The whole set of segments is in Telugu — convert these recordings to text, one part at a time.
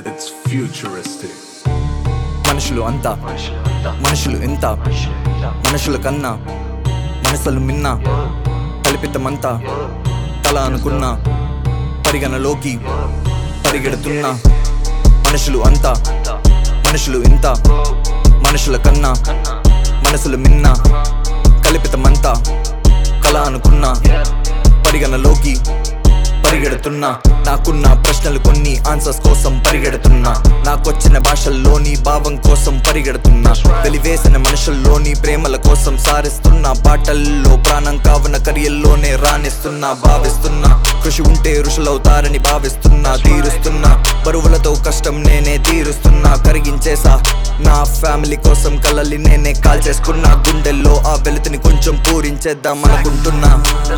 It's futuristic. మనుషులు అంతా మనుషులు ఇంత మనుషుల కన్నా మనసులు మిన్న కల్పితమంతా తల అనుకున్నా పరిగణలోకి పరిగెడుతున్నా మనుషులు అంతా మనుషులు ఇంత మనుషుల కన్నా మనసులు మిన్న కల్పితమంతా కల అనుకున్నా పరిగణలోకి పరిగెడుతున్నా నాకున్న ప్రశ్నలు కొన్ని ఆన్సర్స్ కోసం పరిగెడుతున్నా నాకొచ్చిన భాషల్లోని భావం కోసం పరిగెడుతున్నా వెలివేసిన మనుషుల్లోని ప్రేమల కోసం సారిస్తున్నా పాటల్లో ప్రాణం కావున కరియల్లోనే రాణిస్తున్నా భావిస్తున్నా కృషి ఉంటే ఋషులవుతారని భావిస్తున్నా తీరుస్తున్నా బరువులతో కష్టం నేనే తీరుస్తున్నా కరిగించేసా నా ఫ్యామిలీ కోసం కలలి నేనే కాల్ చేసుకున్నా గుండెల్లో ఆ వెలుతుని కొంచెం పూరించేద్దాం అనుకుంటున్నా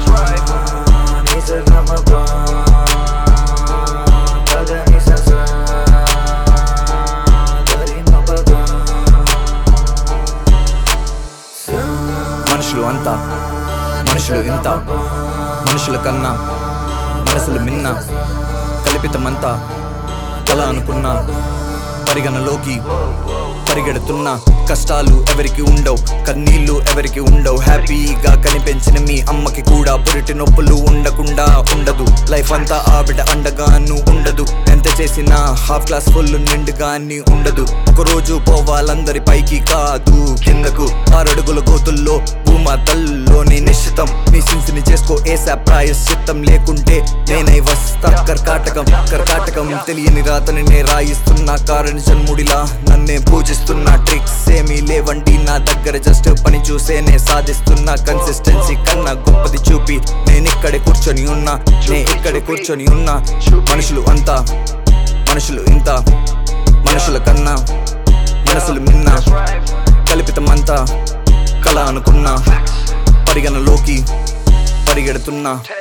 మనుషులు అంతా మనుషులు ఇంత మనుషుల కన్నా మనసులు మిన్న కల్పితమంతా కల అనుకున్నా పరిగణలోకి పరిగెడుతున్నా కష్టాలు ఎవరికి ఉండవు కన్నీళ్లు ఎవరికి ఉండవు హ్యాపీగా కనిపించిన మీ అమ్మకి కూడా పురిటి నొప్పులు ఉండకుండా ఉండదు లైఫ్ అంతా ఆవిడ అండగాను ఉండదు ఎంత చేసినా హాఫ్ క్లాస్ ఫుల్ నిండుగాని ఉండదు ఒక రోజు పోవాలందరి పైకి కాదు కిందకు ఆరడుగుల గోతుల్లో భూమాతల్లోని నిశ్చితం మీ సిన్సిని చేసుకో ఏసా ప్రాయశ్చిత్తం లేకుంటే నేనై వస్తా కర్కాటకం కర్కాటకం తెలియని రాతని నే రాయిస్తున్నా కారణ జన్ముడిలా నన్నే పూజిస్తున్నా ట్రిక్స్ ఏమీ లేవండి నా దగ్గర జస్ట్ పని చూసేనే సాధిస్తున్నా కన్సిస్టెన్సీ కన్నా గొప్పది చూపి నేను ఇక్కడే కూర్చొని ఉన్నా నే ఇక్కడే కూర్చొని ఉన్నా మనుషులు అంతా మనుషులు ఇంత మనుషుల కన్నా మనసులు మిన్న కల్పితమంతా కల అనుకున్నా పరిగణలోకి పరిగెడుతున్నా